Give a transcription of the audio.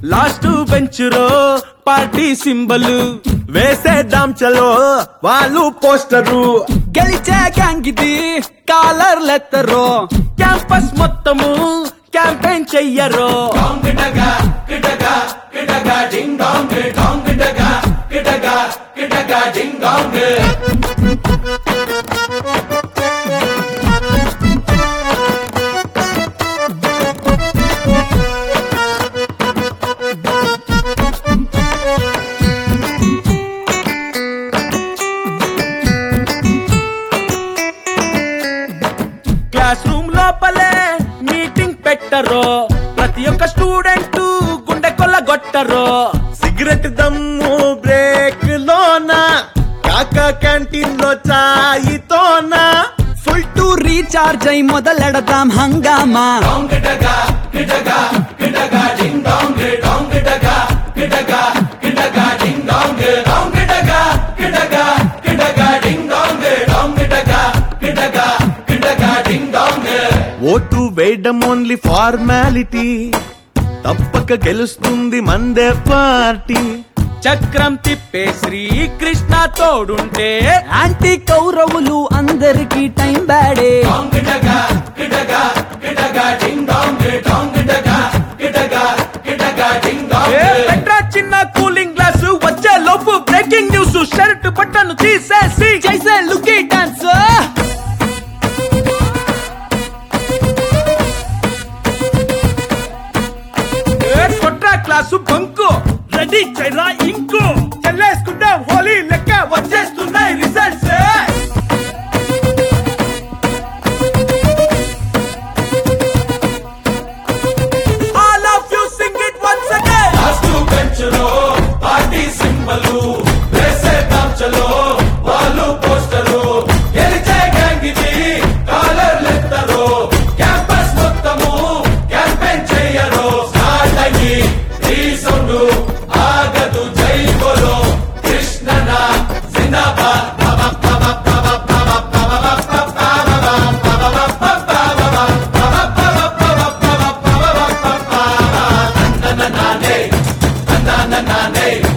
Last బెంచురో party symbol వేసేద్దాం చలో వాళ్ళు పోస్టరు గెలిచే గ్యాంగ్ ఇది కాలర్ లెత్తరు క్యాంపస్ మొత్తము క్యాంపెయిన్ చెయ్యరు క్లాస్ రూమ్ లోపలే మీటింగ్ పెట్టరు ప్రతి ఒక్క స్టూడెంట్ గుండె కొల్లగొట్టరు సిగరెట్ దమ్ము బ్రేక్ లోన కాక క్యాంటీన్ లో చాయితోన ఫుల్ టు రీఛార్జ్ అయి మొదలెడతాం హంగామా ఓటు వేయడం ఓన్లీ ఫార్మాలిటీ తప్పక గెలుస్తుంది మందే పార్టీ చక్రం తిప్పే శ్రీకృష్ణ తోడుంటే యాంటీ కౌరవులు అందరికి టైం బ్యాడే ఏ పెట్రా చిన్న కూలింగ్ గ్లాస్ వచ్చే లోపు బ్రేకింగ్ న్యూస్ షర్ట్ బట్టను తీసేసి జైసే లుకీ డాన్స్ ఏ కొట్రా క్లాసు బంకు రెడీ చైరా ఇంకు చెల్లేసుకుంటాం హోలీ లెక్క వచ్చేస్తున్నాయి results All of you sing it once again. na na na